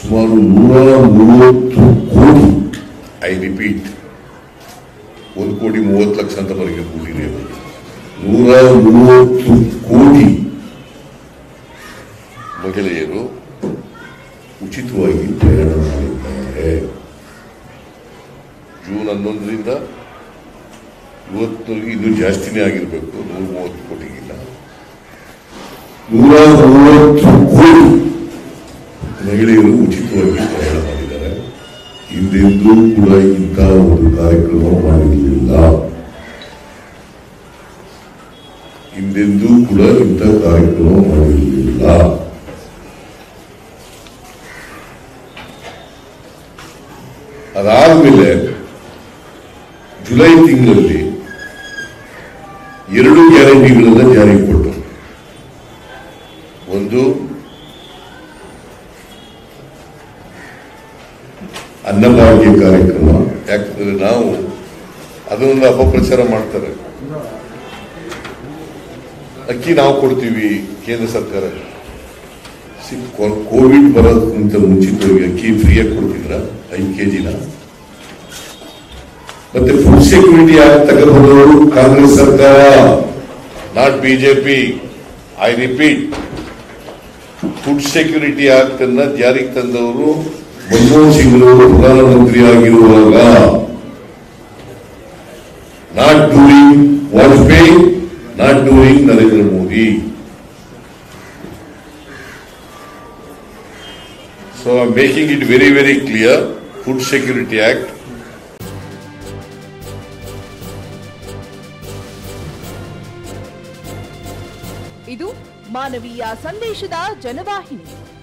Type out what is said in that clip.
ಸುಮಾರು ನೂರ ಮೂವತ್ತು ಕೋಟಿ ಐ ರಿಪೀಟ್ ಒಂದು ಕೋಟಿ ಮೂವತ್ತು ಲಕ್ಷ ಅಂತ ಬರೆಗೆ ಕೂಡಿರಿ ನೂರ ಮೂವತ್ತು ಕೋಟಿ ಮಹಿಳೆಯರು ಉಚಿತವಾಗಿ ಪ್ರಯಾಣ ಮಾಡಿದ್ದಾರೆ ಜೂನ್ ಹನ್ನೊಂದರಿಂದ ಇವತ್ತಿನವರೆಗೆ ಇನ್ನೂ ಜಾಸ್ತಿನೇ ಆಗಿರಬೇಕು ನೂರ ಮೂವತ್ತು ಕೋಟಿಗಿಲ್ಲ ನೂರ ಮೂವತ್ತು ಕೋಟಿ ಮಹಿಳೆಯರು ಉಚಿತವಾಗಿ ಪ್ರಯಾಣ ಮಾಡಿದ್ದಾರೆ ಹಿಂದೆಂದೂ ಕೂಡ ಇಂಥ ಒಂದು ಕಾರ್ಯಕ್ರಮ ಮಾಡಿರಲಿಲ್ಲ ಹಿಂದೆಂದೂ ಕೂಡ ಇಂಥ ಕಾರ್ಯಕ್ರಮ ಮಾಡಿರಲಿಲ್ಲ ಅದಾದ್ಮೇಲೆ ಜುಲೈ ತಿಂಗಳಲ್ಲಿ ಎರಡು ಗ್ಯಾರಂಟಿಗಳನ್ನ ಜಾರಿಗೆ ಕೊಟ್ಟರು ಒಂದು ಅನ್ನಭಾಗ್ಯ ಕಾರ್ಯಕ್ರಮ ಯಾಕಂದ್ರೆ ನಾವು ಅದೊಂದು ಅಪಪ್ರಚಾರ ಮಾಡ್ತಾರೆ ಅಕ್ಕಿ ನಾವು ಕೊಡ್ತೀವಿ ಕೇಂದ್ರ ಸರ್ಕಾರ ಸಿ- ಕೋ- ಕೋವಿಡ್ ಬರೋದಕ್ಕಿಂತ ಮುಂಚಿತವಾಗಿ ಅಕ್ಕಿ ಫ್ರೀಯಾಗಿ ಕೊಡ್ತಿದ್ರ ಐದು ಕೆಜಿನ ಮತ್ತೆ ಫುಡ್ ಸೆಕ್ಯೂರಿಟಿ ಆಕ್ಟ್ ತಗೊಂಡ್ಬಂದವರು ಕಾಂಗ್ರೆಸ್ ಸರ್ಕಾರ not BJP I repeat food security act ಅನ್ನ ಜಾರಿಗೆ ತಂದವರು ಮನಮೋಹನ್ ಸಿಂಗ್ ಅವರು ಪ್ರಧಾನಮಂತ್ರಿ ಆಗಿರುವಾಗ not during Vajpayee not during Narendra Modi so I making it very very clear food security act ಇದು ಮಾನವೀಯ ಸಂದೇಶದ ಜನವಾಹಿನಿ